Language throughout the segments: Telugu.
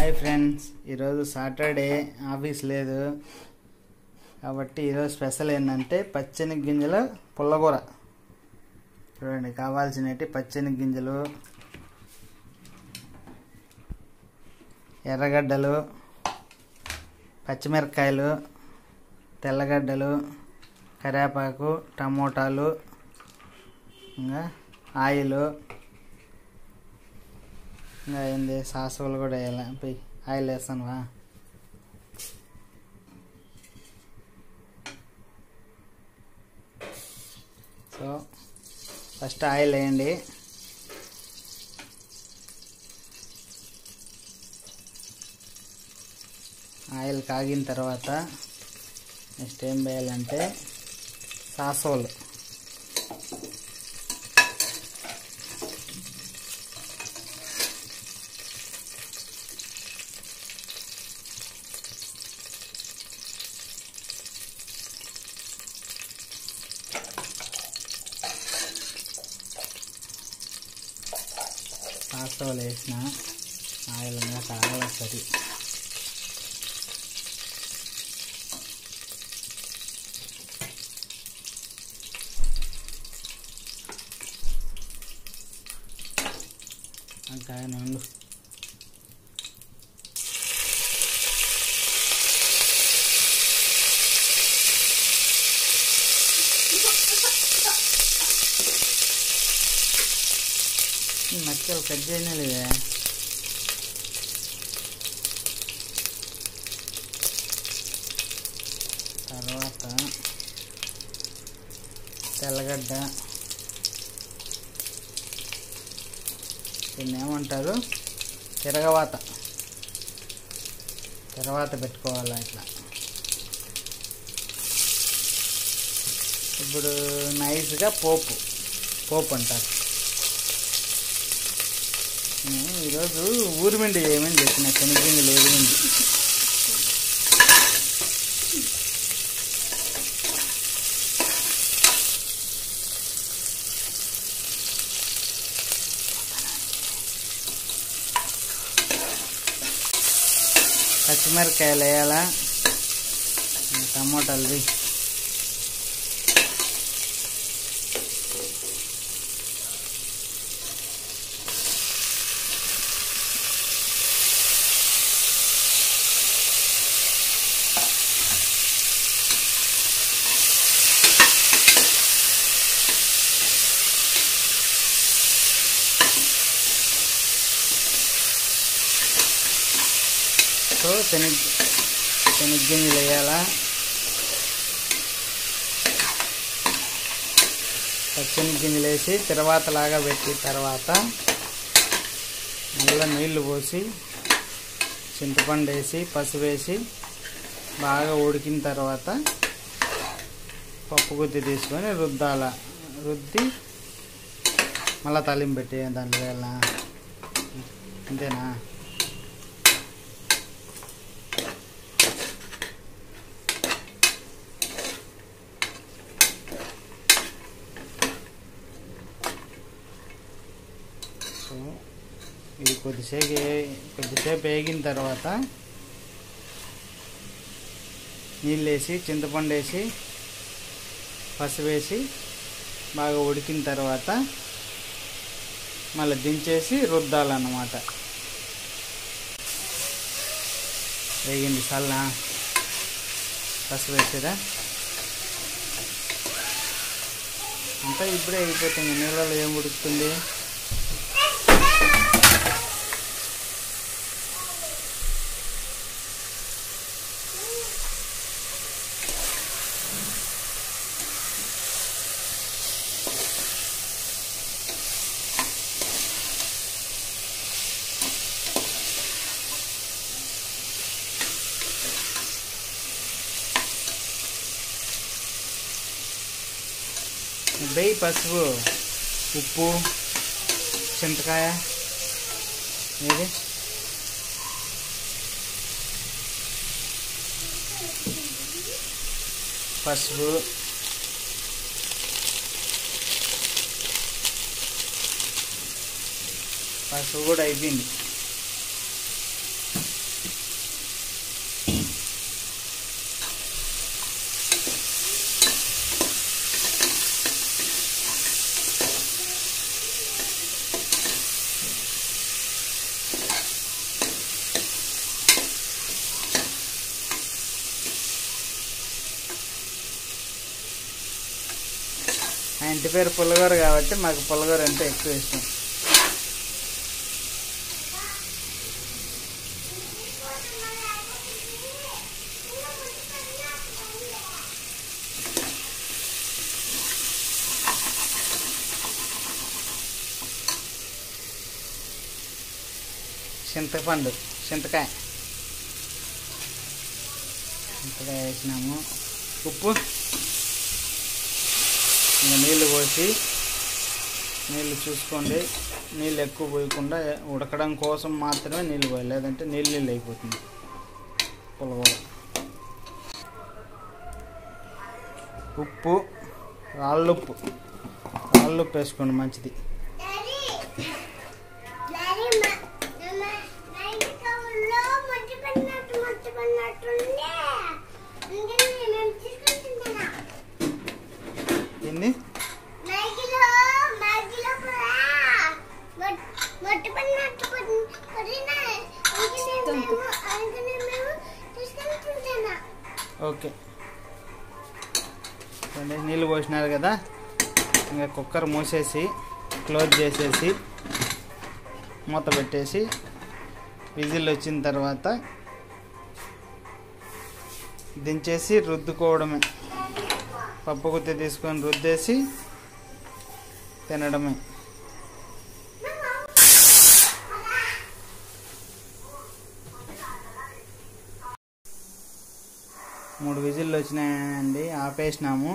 హాయ్ ఫ్రెండ్స్ ఈరోజు సాటర్డే ఆఫీస్ లేదు కాబట్టి ఈరోజు స్పెషల్ ఏంటంటే పచ్చని గింజల పుల్లకూర చూడండి కావాల్సినవి పచ్చని గింజలు ఎర్రగడ్డలు పచ్చిమిరపకాయలు తెల్లగడ్డలు కరివేపాకు టమోటాలు ఇంకా ఆయిల్ ఇంకా ఏంది సాసులు కూడా వేయాలి పోయి ఆయిల్ వేస్తానువా సో ఫస్ట్ ఆయిల్ వేయండి ఆయిల్ కాగిన తర్వాత నెక్స్ట్ ఏం వేయాలంటే సాసోలు సాసోలు వేసిన ఆయిల్ ఇంకా కాగాలి సరి వంకాయ నుండు ఈ మక్కలు కట్ చేయనే లేదే తర్వాత తెల్లగడ్డ దీన్ని ఏమంటారు తిరగవాత తిరవాత పెట్టుకోవాలి ఇట్లా ఇప్పుడు నైస్గా పోపు పోపు అంటారు నేను ఈరోజు ఊరిమిండి చేయమని చెప్పిన శనగింజలు ఊరిమిండి పచ్చిమిరపకాయలు వేయాలా టమోటాలు సో శనగ శనగ్గింజలు వేయాలా పచ్చనిగ్గింజలు వేసి తర్వాత లాగా పెట్టి తర్వాత మళ్ళీ నీళ్లు పోసి చింతపండు వేసి పసుపు వేసి బాగా ఉడికిన తర్వాత పప్పు గుత్తి తీసుకొని రుద్దాల రుద్ది మళ్ళీ తాలింపు పెట్టి దాంట్లో వేయాలా అంతేనా సో ఇది కొద్దిసేపు ఏ- కొద్దిసేపు వేగిన తర్వాత నీళ్ళు వేసి చింతపండు వేసి పసుపు వేసి బాగా ఉడికిన తర్వాత మళ్ళీ దించేసి రుద్దాలన్నమాట వేగింది చల్ల పసుపు వేసిరా అంతా ఇప్పుడే అయిపోతుంది నీళ్ళలో ఏం ఉడుకుతుంది బెయ్యి పసుపు ఉప్పు చింతకాయ ఏది పసుపు పసుపు కూడా అయిపోయింది ఇంటి పేరు పుల్లగూర కాబట్టి మాకు పుల్లగూర అంటే ఎక్కువ ఇష్టం చింతపండు చింతకాయ చింతకాయ వేసినాము ఉప్పు ఇంకా నీళ్ళు పోసి నీళ్ళు చూసుకోండి నీళ్ళు ఎక్కువ పోయకుండా ఉడకడం కోసం మాత్రమే నీళ్ళు పోయాలి లేదంటే నీళ్ళు నీళ్ళు అయిపోతుంది పులగూర ఉప్పు రాళ్ళుప్పు రాళ్ళుప్పు వేసుకోండి మంచిది డాడీ డాడీ మా మా నైట్ కవర్లో మట్టి పడినట్టు మట్టి పడినట్టుండే అందుకని నేను తీసుకుంటున్నా ఏంది మ్యాగీలో మ్యాగీలో కూడా మట్- మట్టి పడినట్టు పడి పడినా అందుకని మేము అందుకని మేము తీసుకుంటున్నా ఓకే చూడండి నీళ్ళు పోసినారు కదా ఇంకా కుక్కర్ మూసేసి క్లోజ్ చేసేసి మూత పెట్టేసి విజిల్ వచ్చిన తర్వాత దించేసి రుద్దుకోవడమే పప్పు గుత్తి తీసుకొని రుద్దేసి తినడమే మూడు విజిల్లు వచ్చినాయండి ఆపేసినాము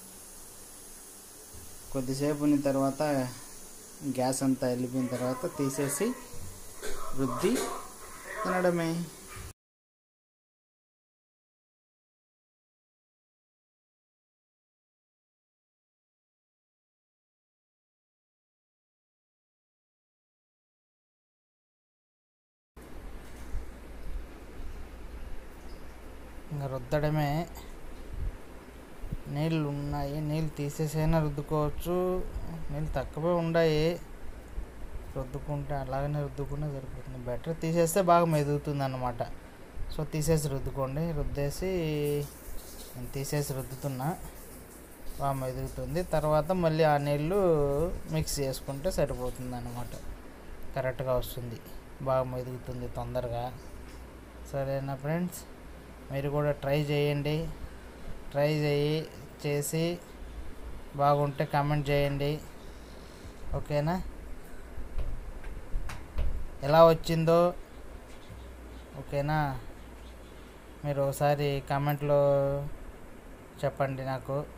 కొద్దిసేపు ఉన్న తర్వాత గ్యాస్ అంతా వెళ్ళిపోయిన తర్వాత తీసేసి రుద్ది తినడమే ఇంకా రుద్దడమే నీళ్ళు ఉన్నాయి నీళ్ళు తీసేసైనా రుద్దుకోవచ్చు నీళ్ళు తక్కువే ఉన్నాయి రుద్దుకుంటే అలాగనే రుద్దుకుంటే సరిపోతుంది బెటర్ తీసేస్తే బాగా మెదుగుతుంది అన్నమాట సో తీసేసి రుద్దుకోండి రుద్దేసి నేను తీసేసి రుద్దుతున్నా బాగా మెదుగుతుంది తర్వాత మళ్ళీ ఆ నీళ్ళు మిక్స్ చేసుకుంటే సరిపోతుంది అన్నమాట కరెక్ట్గా వస్తుంది బాగా మెదుగుతుంది తొందరగా సరేనా ఫ్రెండ్స్ మీరు కూడా ట్రై చేయండి ట్రై చేయి చేసి బాగుంటే కామెంట్ చేయండి ఓకేనా ఎలా వచ్చిందో ఓకేనా మీరు ఒకసారి కామెంట్లో చెప్పండి నాకు